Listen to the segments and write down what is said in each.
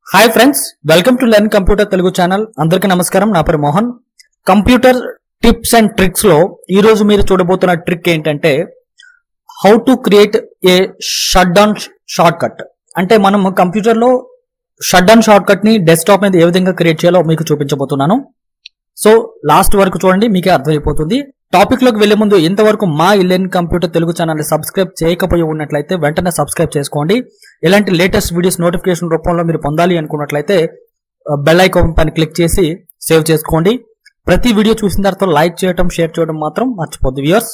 hi friends welcome to learn computer Telugu channel అందరికీ నమస్కారం నా పేరు Mohan computer tips and tricks లో ఈ రోజు మీరు చూడబోతున్న ట్రిక్ ఏంటంటే how to create a shut down shortcut అంటే మనం కంప్యూటర్ లో షట్ డౌన్ షార్ట్ కట్ ని డెస్క్టాప్ మీద ఏ విధంగా క్రియేట్ చేయాలో మీకు చూపించబోతున్నాను సో లాస్ట్ వరకు చూడండి మీకే అర్థమైపోతుంది టాపిక్ లోకి వెళ్లే ముందు ఇంతవరకు మా learn computer Telugu channel subscribe చేయకపోయి ఉన్నట్లయితే వెంటనే సబ్స్క్రైబ్ చేసుకోండి ఇలాంటి లేటెస్ట్ వీడియోస్ నోటిఫికేషన్ రూపంలో మీరు పొందాలి అనుకున్నట్లయితే బెల్ ఐకాన్ పైన క్లిక్ చేసి సేవ్ చేసుకోండి ప్రతి వీడియో చూసిన తర్వాత లైక్ చేయడం షేర్ చేయడం మాత్రం మర్చిపోద్దు వ్యూయర్స్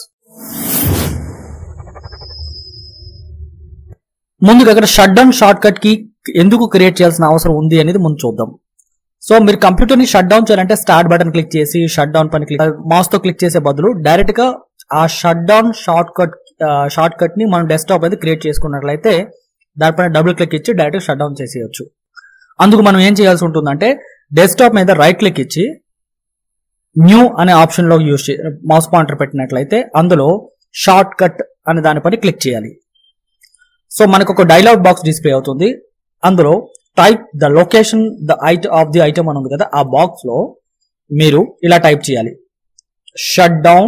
ముందుగా అక్కడ షట్ డౌన్ షార్ట్ కట్ కి ఎందుకు క్రియేట్ చేయాల్సిన అవసరం ఉంది అనేది ముందు చూద్దాం సో మీరు కంప్యూటర్ ని షట్ డౌన్ చేయాలంటే స్టార్ట్ బటన్ క్లిక్ చేసి షట్ డౌన్ పని క్లిక్ మౌస్ తో క్లిక్ చేసే బదులు డైరెక్ట్ గా ఆ shut down shortcut shortcut ని మనం డెస్క్టాప్ అయితే క్రియేట్ చేసుకున్నట్లయితే దానిపైన డబుల్ క్లిక్ ఇచ్చి డైరెక్ట్ షట్ డౌన్ చేసేయచ్చు అందుకు మనం ఏం చేయాల్సి ఉంటుందంటే డెస్క్టాప్ మీద రైట్ క్లిక్ ఇచ్చి న్యూ అనే ఆప్షన్ లో యూస్ మౌస్ పాయింటర్ పెట్టినట్లయితే అందులో షార్ట్ కట్ అనే దానిపైన క్లిక్ చేయాలి సో మనకు ఒక డైలాగ్ బాక్స్ డిస్ప్లే అవుతుంది అందులో type the location the item of the item అని ఉంది కదా ఆ బాక్స్ లో మీరు ఇలా టైప్ చేయాలి shut down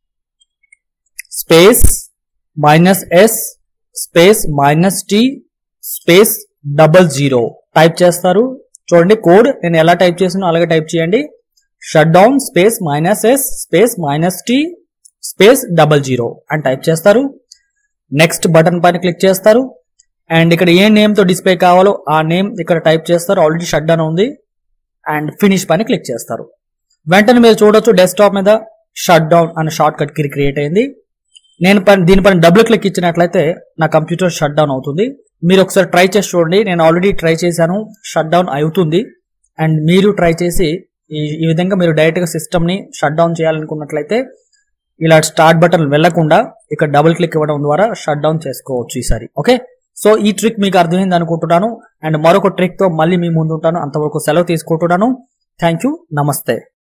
space minus S space minus T space double zero type చేస్తారు చూడండి కోడ్ నేను ఎలా టైప్ చేసానో అలాగే టైప్ చేయండి shut down space minus S space minus T space double zero అని టైప్ చేస్తారు నెక్స్ట్ బటన్ పైన క్లిక్ చేస్తారు అండ్ ఇక్కడ ఏ నేమ్ తో డిస్ప్లే కావాలో ఆ నేమ్ ఇక్కడ టైప్ చేస్తారు ఆల్రెడీ షట్ డౌన్ ఉంది అండ్ ఫినిష్ పైన క్లిక్ చేస్తారు వెంటనే మీరు చూడొచ్చు డెస్క్టాప్ మీద షట్ డౌన్ అనే షార్ట్ కట్ కి క్రియేట్ అయింది నేను పైన దీనిపైన డబుల్ క్లిక్ ఇచ్చినట్లయితే నా కంప్యూటర్ షట్ డౌన్ అవుతుంది మీరు ఒకసారి ట్రై చేసి చూడండి నేను ఆల్రెడీ ట్రై చేశాను షట్ డౌన్ అవుతుంది అండ్ మీరు ట్రై చేసి ఈ ఈ విధంగా మీరు డైరెక్ట్ గా సిస్టమ్ ని షట్ డౌన్ చేయాలనుకున్నట్లయితే ఇలా స్టార్ట్ బటన్ వెళ్లకుండా ఇక్కడ డబుల్ క్లిక్ ఇవ్వడం ద్వారా షట్ డౌన్ చేసుకోవచ్చు ఈసారి ఓకే సో ఈ ట్రిక్ మీకు అర్థమైంది అనుకుంటున్నాను అండ్ మరొక ట్రిక్ తో మళ్ళీ మీ ముందు ఉంటాను అంతవరకు సెలవు తీసుకుంటున్నాను థ్యాంక్ యూ నమస్తే